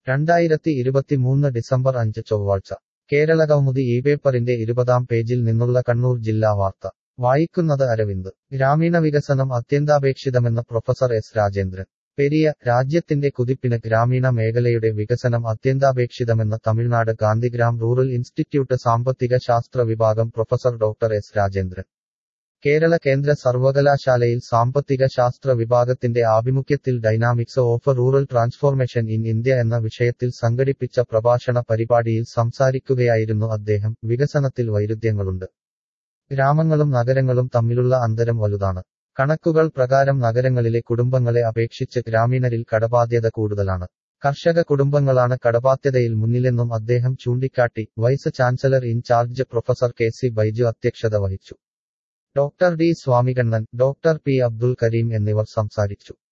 രണ്ടായിരത്തി ഇരുപത്തിമൂന്ന് ഡിസംബർ അഞ്ച് ചൊവ്വാഴ്ച കേരള കൗമുദി ഈ പേപ്പറിന്റെ ഇരുപതാം പേജിൽ നിന്നുള്ള കണ്ണൂർ ജില്ലാ വാർത്ത വായിക്കുന്നത് അരവിന്ദ് ഗ്രാമീണ വികസനം അത്യന്താപേക്ഷിതമെന്ന് പ്രൊഫസർ എസ് രാജേന്ദ്രൻ പെരിയ രാജ്യത്തിന്റെ കുതിപ്പിന് ഗ്രാമീണ മേഖലയുടെ വികസനം അത്യന്താപേക്ഷിതമെന്ന് തമിഴ്നാട് ഗാന്ധിഗ്രാം റൂറൽ ഇൻസ്റ്റിറ്റ്യൂട്ട് സാമ്പത്തിക ശാസ്ത്ര വിഭാഗം professor doctor S Rajendran Kerala കേന്ദ്ര സർവകലാശാലയിൽ സാമ്പത്തിക ശാസ്ത്ര വിഭാഗത്തിന്റെ ആഭിമുഖ്യത്തിൽ dynamics of rural transformation in India എന്ന വിഷയത്തിൽ സംഘടിപ്പിച്ച പ്രഭാഷണ പരിപാടിയിൽ സംസാരിക്കുകയായിരുന്നു അദ്ദേഹം വികസനത്തിൽ വൈരുദ്ധ്യങ്ങളുണ്ട് ഗ്രാമങ്ങളും നഗരങ്ങളും തമ്മിലുള്ള അന്തരം വലുതാണ് കണക്കുകൾ പ്രകാരം നഗരങ്ങളിലെ കുടുംബങ്ങളെ അപേക്ഷിച്ച് ഗ്രാമീണരിൽ കടബാധ്യത കൂടുതലാണ് കർഷക കുടുംബങ്ങളാണ് കടബാധ്യതയിൽ മുന്നിലെന്നും അദ്ദേഹം ചൂണ്ടിക്കാട്ടി vice chancellor in-charge professor K C Baiju അധ്യക്ഷത വഹിച്ചു doctor D Swamikannan doctor P Abdul Kareem എന്നിവർ സംസാരിച്ചു